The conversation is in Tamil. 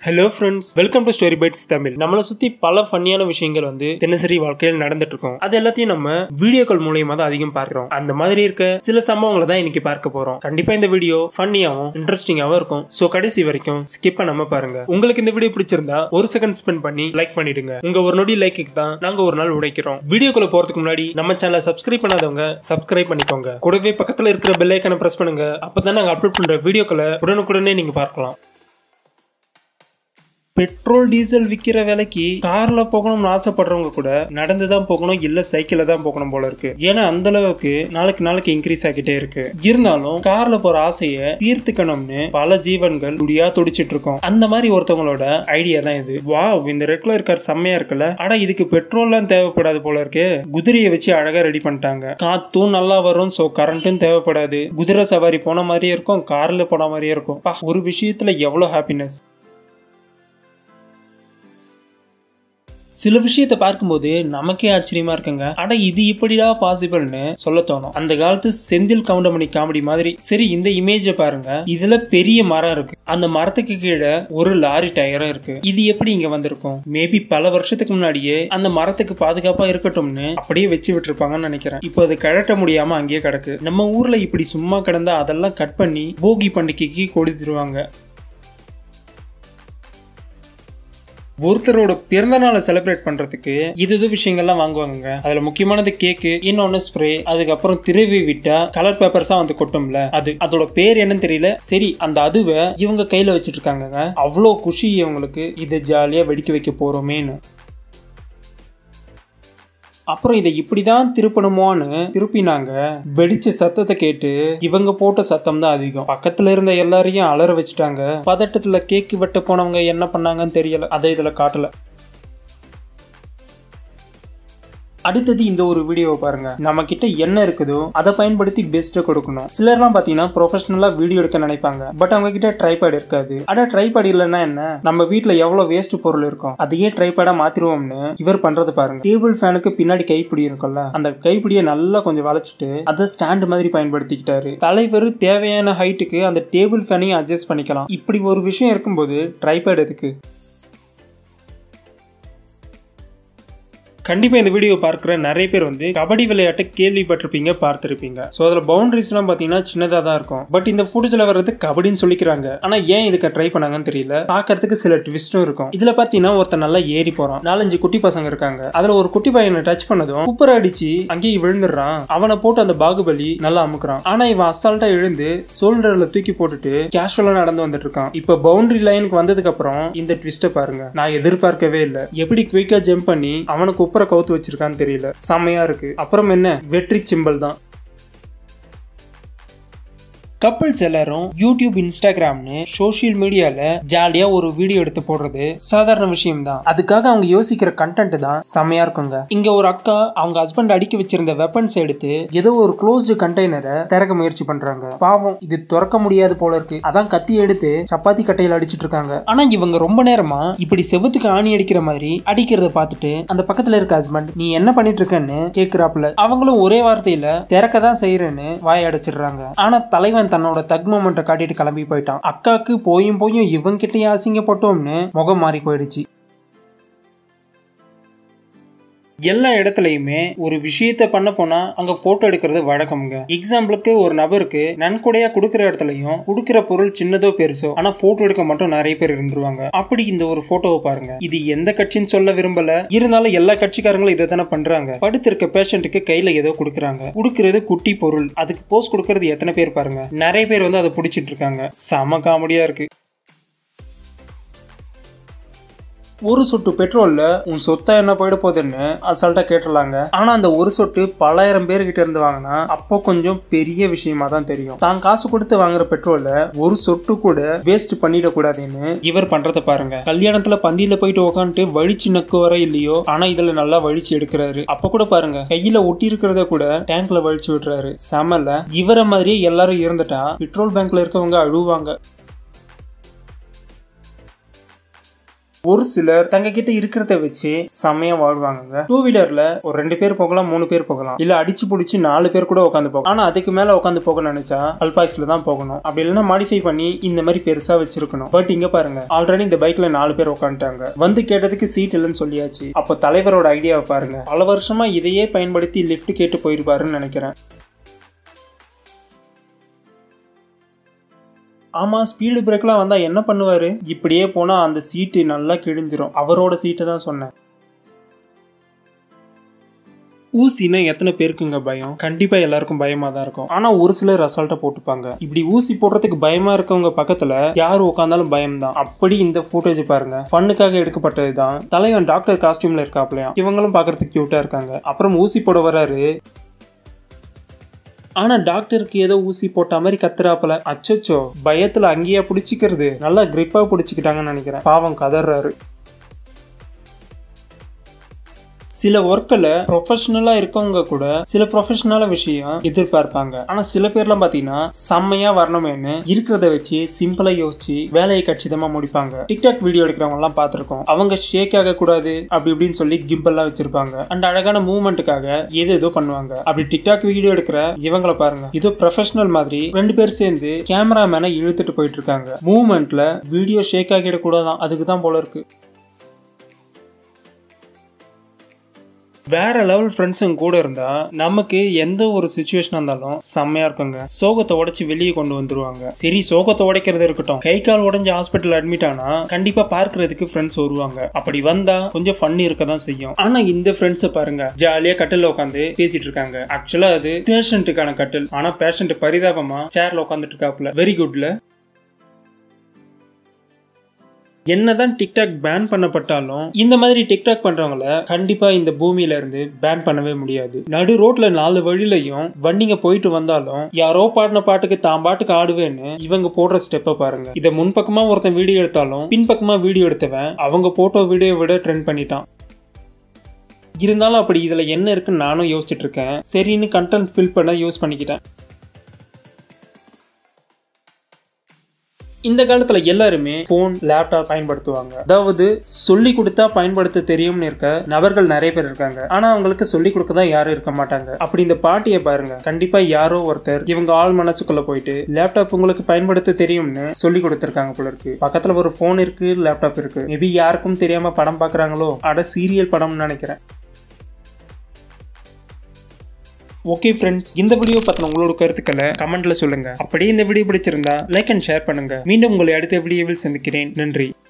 hello friends welcome to story bytes Tamil நம்மளை சுத்தி பல ஃபன்னியான விஷயங்கள் வந்து தினசரி வாழ்க்கையில் நடந்துட்டு இருக்கும் அது எல்லாத்தையும் நம்ம வீடியோக்கள் மூலியமா தான் அதிகம் பார்க்கிறோம் அந்த மாதிரி இருக்க சில சம்பவங்களை தான் இன்னைக்கு பார்க்க போறோம் கண்டிப்பா இந்த வீடியோ ஃபன்னியாவும் இன்ட்ரெஸ்டிங்காவும் இருக்கும் சோ கடைசி வரைக்கும் ஸ்கிப் பண்ணாம பாருங்க உங்களுக்கு இந்த வீடியோ பிடிச்சிருந்தா ஒரு செகண்ட் ஸ்பெண்ட் பண்ணி லைக் பண்ணிடுங்க உங்க ஒரு நொடி லைக்கு தான் நாங்க ஒரு நாள் உடைக்கிறோம் வீடியோக்குள்ள போறதுக்கு முன்னாடி நம்ம சேனலை சப்ஸ்கிரைப் பண்ணாதவங்க சப்ஸ்கிரைப் பண்ணிக்கோங்க கூடவே பக்கத்துல இருக்கிற பெல் ஐக்கனை பிரஸ் பண்ணுங்க அப்பதான் நாங்க அப்லோட் பண்ற வீடியோக்களை உடனுக்குடனே நீங்க பார்க்கலாம் பெட்ரோல் டீசல் விற்கிற விலைக்கு கார்ல போகணும்னு ஆசைப்படுறவங்க கூட நடந்து தான் போகணும் இல்ல சைக்கிள்ல தான் போகணும் போல இருக்கு ஏன்னா அந்த அளவுக்கு நாளுக்கு நாளுக்கு இன்க்ரீஸ் ஆகிட்டே இருக்கு இருந்தாலும் கார்ல போற ஆசைய தீர்த்துக்கணும்னு பல ஜீவன்கள் துடியா துடிச்சிட்டு இருக்கோம் அந்த மாதிரி ஒருத்தவங்களோட ஐடியா தான் இது வா இந்த ரெகுலர் கார் செம்மையா இருக்குல்ல ஆனா இதுக்கு பெட்ரோல்லாம் தேவைப்படாது போல இருக்கு குதிரையை வச்சு அழகா ரெடி பண்ணிட்டாங்க காத்தும் நல்லா வரும் சோ கரண்ட்டும் தேவைப்படாது குதிரை சவாரி போன மாதிரியே இருக்கும் கார்ல போன மாதிரியே இருக்கும் பா, ஒரு விஷயத்துல எவ்வளவு ஹாப்பினஸ் சில விஷயத்தை பார்க்கும்போது நமக்கே ஆச்சரியமா இருக்குங்க ஆனா இது இப்படிடா பாசிபிள்னு சொல்ல தோணும் அந்த காலத்து செந்தில் கவுண்டமணி காமெடி மாதிரி சரி இந்த இமேஜை பாருங்க இதுல பெரிய மரம் இருக்கு அந்த மரத்துக்கு கீழே ஒரு லாரி டயரும் இருக்கு இது எப்படி இங்க வந்திருக்கும் மேபி பல வருஷத்துக்கு முன்னாடியே அந்த மரத்துக்கு பாதுகாப்பா இருக்கட்டும்னு அப்படியே வச்சு விட்டுருப்பாங்கன்னு நினைக்கிறேன் இப்போ அது கழட்ட முடியாம அங்கேயே கிடக்கு நம்ம ஊர்ல இப்படி சும்மா கிடந்தா அதெல்லாம் கட் பண்ணி போகி பண்டிகைக்கு கொடுத்துருவாங்க ஒருத்தரோட பிறந்த நாளை செலிப்ரேட் பண்றதுக்கு இது இது விஷயங்கள்லாம் வாங்குவாங்க அதுல முக்கியமானது கேக்கு இன்னொன்னு ஸ்ப்ரே அதுக்கப்புறம் திருவி விட்டா கலர் பேப்பர்ஸா வந்து கொட்டும்ல அது அதோட பேர் என்னன்னு தெரியல சரி அந்த அதுவை இவங்க கையில வச்சிட்டு இருக்காங்க அவ்வளோ குஷி இவங்களுக்கு இதை ஜாலியா வெடிக்க வைக்க போறோமேன்னு அப்புறம் இதை இப்படிதான் திருப்பணுமோன்னு திருப்பினாங்க வெடிச்ச சத்தத்தை கேட்டு இவங்க போட்ட சத்தம் தான் அதிகம் பக்கத்துல இருந்த எல்லாரையும் அலற வச்சுட்டாங்க பதட்டத்துல கேக்கு வெட்ட போனவங்க என்ன பண்ணாங்கன்னு தெரியல அதை இதுல காட்டல அடுத்தது இந்த ஒரு வீடியோவை பாருங்க நம்ம கிட்ட என்ன இருக்குதோ அதை பயன்படுத்தி பெஸ்ட்டை கொடுக்கணும் சிலர்லாம் பாத்தீங்கன்னா ப்ரொஃபஷனலா வீடியோ எடுக்க நினைப்பாங்க பட் அவங்க கிட்ட ட்ரைபேட் இருக்காது அட ட்ரைபேட் இல்லைன்னா என்ன நம்ம வீட்ல எவ்வளவு வேஸ்ட் பொருள் இருக்கும் அதையே ட்ரைபேடா மாத்திருவோம்னு இவர் பண்றது பாருங்க டேபிள் ஃபேனுக்கு பின்னாடி கைப்பிடி இருக்கும்ல அந்த கைப்பிடியை நல்லா கொஞ்சம் வளைச்சிட்டு அதை ஸ்டாண்ட் மாதிரி பயன்படுத்திக்கிட்டாரு தலைவர் தேவையான ஹைட்டுக்கு அந்த டேபிள் ஃபேனையும் அட்ஜஸ்ட் பண்ணிக்கலாம் இப்படி ஒரு விஷயம் இருக்கும்போது ட்ரைபேட் எதுக்கு கண்டிப்பா இந்த வீடியோ பார்க்குற நிறைய பேர் வந்து கபடி விளையாட்டை கேள்விப்பட்டிருப்பீங்க பார்த்துருப்பீங்க ஸோ அதில் பவுண்டரிஸ்லாம் பார்த்தீங்கன்னா சின்னதாக தான் இருக்கும் பட் இந்த ஃபுட்டேஜில் வர்றது கபடின்னு சொல்லிக்கிறாங்க ஆனால் ஏன் இதுக்கு ட்ரை பண்ணாங்கன்னு தெரியல பார்க்கறதுக்கு சில ட்விஸ்ட்டும் இருக்கும் இதில் பார்த்தீங்கன்னா ஒருத்தன் நல்லா ஏறி போகிறான் நாலஞ்சு குட்டி பசங்க இருக்காங்க அதில் ஒரு குட்டி பையனை டச் பண்ணதும் குப்பரை அடிச்சு அங்கேயே விழுந்துடுறான் அவனை போட்டு அந்த பாகுபலி நல்லா அமுக்குறான் ஆனால் இவன் அசால்ட்டா எழுந்து ஷோல்டர்ல தூக்கி போட்டுட்டு கேஷுவலாக நடந்து வந்துட்டு இருக்கான் இப்போ பவுண்டரி லைனுக்கு வந்ததுக்கு அப்புறம் இந்த ட்விஸ்ட்டை பாருங்க நான் எதிர்பார்க்கவே இல்லை எப்படி குயிக்கா ஜம்ப் பண்ணி அவனுக்கு குப்பரை கவுத்து வச்சிருக்கான்னு தெரியல செம்மையா இருக்கு அப்புறம் என்ன வெற்றி சிம்பல் தான் கப்பிள்ஸ் எல்லாரும் யூடியூப் இன்ஸ்டாகிராம்னு சோஷியல் மீடியால ஜாலியா ஒரு வீடியோ எடுத்து போடுறது சாதாரண விஷயம் தான் அதுக்காக அவங்க யோசிக்கிற கண்டென்ட் தான் செமையா இருக்குங்க இங்க ஒரு அக்கா அவங்க ஹஸ்பண்ட் அடிக்க வச்சிருந்த வெப்பன்ஸ் எடுத்து ஏதோ ஒரு க்ளோஸ்டு கண்டெய்னரை திறக்க முயற்சி பண்றாங்க பாவம் இது திறக்க முடியாது போல இருக்கு அதான் கத்தி எடுத்து சப்பாத்தி கட்டையில அடிச்சிட்டு இருக்காங்க ஆனா இவங்க ரொம்ப நேரமா இப்படி செவுத்துக்கு ஆணி அடிக்கிற மாதிரி அடிக்கிறத பார்த்துட்டு அந்த பக்கத்துல இருக்க ஹஸ்பண்ட் நீ என்ன பண்ணிட்டு இருக்கன்னு கேக்குறாப்புல அவங்களும் ஒரே வார்த்தையில திறக்க தான் செய்யறேன்னு வாய் அடைச்சிடுறாங்க ஆனா தலைவன் தன்னோட தக் மொமெண்ட்டை காட்டிட்டு கிளம்பி போயிட்டான் அக்காக்கு போயும் போயும் இவங்கிட்டயே அசிங்கப்பட்டோம்னு முகம் மாறி போயிடுச்சு எல்லா இடத்துலயுமே ஒரு விஷயத்த பண்ண போனா அங்க போட்டோ எடுக்கிறது வழக்கம்ங்க எக்ஸாம்பிளுக்கு ஒரு நபருக்கு நன்கொடையா கொடுக்கிற இடத்துலயும் கொடுக்கிற பொருள் சின்னதோ பெருசோ ஆனா போட்டோ எடுக்க மட்டும் நிறைய பேர் இருந்துருவாங்க அப்படி இந்த ஒரு போட்டோவை பாருங்க இது எந்த கட்சின்னு சொல்ல விரும்பல இருந்தாலும் எல்லா கட்சிக்காரங்களும் இதை தானே பண்றாங்க படுத்திருக்க பேஷண்ட்டுக்கு கையில ஏதோ கொடுக்குறாங்க கொடுக்கறது குட்டி பொருள் அதுக்கு போஸ்ட் கொடுக்கறது எத்தனை பேர் பாருங்க நிறைய பேர் வந்து அதை பிடிச்சிட்டு இருக்காங்க செம காமெடியா இருக்கு ஒரு சொட்டு பெட்ரோல்ல உன் சொத்தா என்ன போயிட போகுதுன்னு அசால்ட்டா கேட்டுடலாங்க ஆனா அந்த ஒரு சொட்டு பலாயிரம் பேர்கிட்ட இருந்து வாங்கினா அப்போ கொஞ்சம் பெரிய விஷயமா தான் தெரியும் தான் காசு கொடுத்து வாங்குற பெட்ரோல்ல ஒரு சொட்டு கூட வேஸ்ட் பண்ணிடக்கூடாதுன்னு இவர் பண்றத பாருங்க கல்யாணத்துல பந்தியில போயிட்டு உக்காந்துட்டு வழிச்சு நக்கு வர இல்லையோ ஆனா இதுல நல்லா வழிச்சு எடுக்கிறாரு அப்ப கூட பாருங்க கையில ஒட்டி இருக்கிறத கூட டேங்க்ல வழிச்சு விடுறாரு செமல்ல இவரை மாதிரியே எல்லாரும் இருந்துட்டா பெட்ரோல் பேங்க்ல இருக்கவங்க அழுவாங்க ஒரு சிலர் தங்க கிட்ட இருக்கிறத வச்சு செமையா வாழ்வாங்க டூ வீலர்ல ஒரு ரெண்டு பேர் போகலாம் மூணு பேர் போகலாம் இல்ல அடிச்சு புடிச்சு நாலு பேர் கூட உட்காந்து போகலாம் ஆனா அதுக்கு மேல உட்காந்து போக நினைச்சா அல்பாய்ஸ்ல தான் போகணும் அப்படி இல்லைன்னா மாடிஃபை பண்ணி இந்த மாதிரி பெருசா வச்சிருக்கணும் பட் இங்க பாருங்க ஆல்ரெடி இந்த பைக்ல நாலு பேர் உட்காந்துட்டாங்க வந்து கேட்டதுக்கு சீட் இல்லைன்னு சொல்லியாச்சு அப்போ தலைவரோட ஐடியாவை பாருங்க பல வருஷமா இதையே பயன்படுத்தி லிஃப்ட் கேட்டு போயிருப்பாருன்னு நினைக்கிறேன் ஆமா ஸ்பீடு பிரேக்லாம் வந்தா என்ன பண்ணுவாரு இப்படியே போனா அந்த சீட்டு நல்லா கிழிஞ்சிரும் அவரோட சீட்டை தான் சொன்னேன் ஊசினா எத்தனை பேருக்குங்க பயம் கண்டிப்பா எல்லாருக்கும் பயமா தான் இருக்கும் ஆனா ஒரு சிலர் அசால்ட்டா போட்டுப்பாங்க இப்படி ஊசி போடுறதுக்கு பயமா இருக்கவங்க பக்கத்துல யார் உட்காந்தாலும் பயம் தான் அப்படி இந்த ஃபுட்டேஜ் பாருங்க ஃபன்னுக்காக எடுக்கப்பட்டது தான் தலைவன் டாக்டர் காஸ்டியூம்ல இருக்காப்லையா இவங்களும் பாக்குறதுக்கு கியூட்டா இருக்காங்க அப்புறம் ஊசி போட வராரு ஆனா டாக்டருக்கு ஏதோ ஊசி போட்ட மாதிரி கத்துறாப்புல அச்சச்சோ பயத்துல அங்கேயே பிடிச்சிக்கிறது நல்லா கிரிப்பா பிடிச்சிக்கிட்டாங்கன்னு நினைக்கிறேன் பாவம் கதறாரு சில ஒர்க்கில் ப்ரொஃபஷனலாக இருக்கவங்க கூட சில ப்ரொஃபஷனலான விஷயம் எதிர்பார்ப்பாங்க ஆனால் சில பேர்லாம் பார்த்தீங்கன்னா செம்மையாக வரணுமேனு இருக்கிறத வச்சு சிம்பிளாக யோசிச்சு வேலையை கச்சிதமாக முடிப்பாங்க டிக்டாக் வீடியோ எடுக்கிறவங்கலாம் பார்த்துருக்கோம் அவங்க ஷேக் ஆகக்கூடாது அப்படி இப்படின்னு சொல்லி கிம்பல்லாம் வச்சிருப்பாங்க அண்ட் அழகான மூவ்மெண்ட்டுக்காக எது ஏதோ பண்ணுவாங்க அப்படி டிக்டாக் வீடியோ எடுக்கிற இவங்களை பாருங்க இதோ ப்ரொஃபஷனல் மாதிரி ரெண்டு பேர் சேர்ந்து கேமராமேனை இழுத்துட்டு போயிட்டு இருக்காங்க மூவ்மெண்ட்ல வீடியோ ஷேக் ஆகிடக்கூடாதான் அதுக்கு தான் போல இருக்கு வேற லெவல் ஃப்ரெண்ட்ஸுங்க கூட இருந்தா நமக்கு எந்த ஒரு சுச்சுவேஷனா இருந்தாலும் செம்மையா இருக்குங்க சோகத்தை உடைச்சு வெளியே கொண்டு வந்துருவாங்க சரி சோகத்தை உடைக்கிறது இருக்கட்டும் கை கால் உடைஞ்சு ஹாஸ்பிட்டல் அட்மிட் ஆனா கண்டிப்பா பார்க்கறதுக்கு ஃப்ரெண்ட்ஸ் வருவாங்க அப்படி வந்தா கொஞ்சம் ஃபன் இருக்க தான் செய்யும் ஆனா இந்த ஃப்ரெண்ட்ஸை பாருங்க ஜாலியா கட்டில் உட்காந்து பேசிட்டு இருக்காங்க ஆக்சுவலா அது பேஷண்ட்டுக்கான கட்டில் ஆனா பேஷண்ட் பரிதாபமா சேர்ல உட்காந்துட்டு இருக்காப்புல வெரி குட்ல என்னதான் டிக்டாக் பேன் பண்ணப்பட்டாலும் இந்த மாதிரி டிக்டாக் பண்றவங்கள கண்டிப்பா இந்த பூமியில இருந்து பேன் பண்ணவே முடியாது நடு ரோட்ல நாலு வழியிலையும் வண்டிங்க போயிட்டு வந்தாலும் யாரோ பாடின பாட்டுக்கு தான் பாட்டுக்கு ஆடுவேன்னு இவங்க போடுற ஸ்டெப்பை பாருங்க இதை முன்பக்கமா ஒருத்தன் வீடியோ எடுத்தாலும் பின்பக்கமா வீடியோ எடுத்தவன் அவங்க போட்டோ வீடியோ விட ட்ரெண்ட் பண்ணிட்டான் இருந்தாலும் அப்படி இதுல என்ன இருக்குன்னு நானும் யோசிச்சுட்டு இருக்கேன் சரின்னு கண்டென்ட் ஃபில் பண்ண யூஸ் பண்ணிக்கிட்டேன் இந்த காலத்துல எல்லாருமே போன் லேப்டாப் பயன்படுத்துவாங்க அதாவது சொல்லி கொடுத்தா பயன்படுத்த தெரியும்னு இருக்க நபர்கள் நிறைய பேர் இருக்காங்க ஆனா அவங்களுக்கு சொல்லி கொடுக்க தான் யாரும் இருக்க மாட்டாங்க அப்படி இந்த பாட்டியை பாருங்க கண்டிப்பா யாரோ ஒருத்தர் இவங்க ஆள் மனசுக்குள்ள போயிட்டு லேப்டாப் உங்களுக்கு பயன்படுத்த தெரியும்னு சொல்லி கொடுத்துருக்காங்க போல இருக்கு பக்கத்துல ஒரு போன் இருக்கு லேப்டாப் இருக்கு மேபி யாருக்கும் தெரியாம படம் பாக்குறாங்களோ அட சீரியல் படம்னு நினைக்கிறேன் ஓகே ஃப்ரெண்ட்ஸ் இந்த வீடியோ பத்தின உங்களோட கருத்துக்களை கமெண்ட்ல சொல்லுங்க அப்படியே இந்த வீடியோ பிடிச்சிருந்தா லைக் அண்ட் ஷேர் பண்ணுங்க மீண்டும் உங்களை அடுத்த வீடியோவில் சந்திக்கிறேன் நன்றி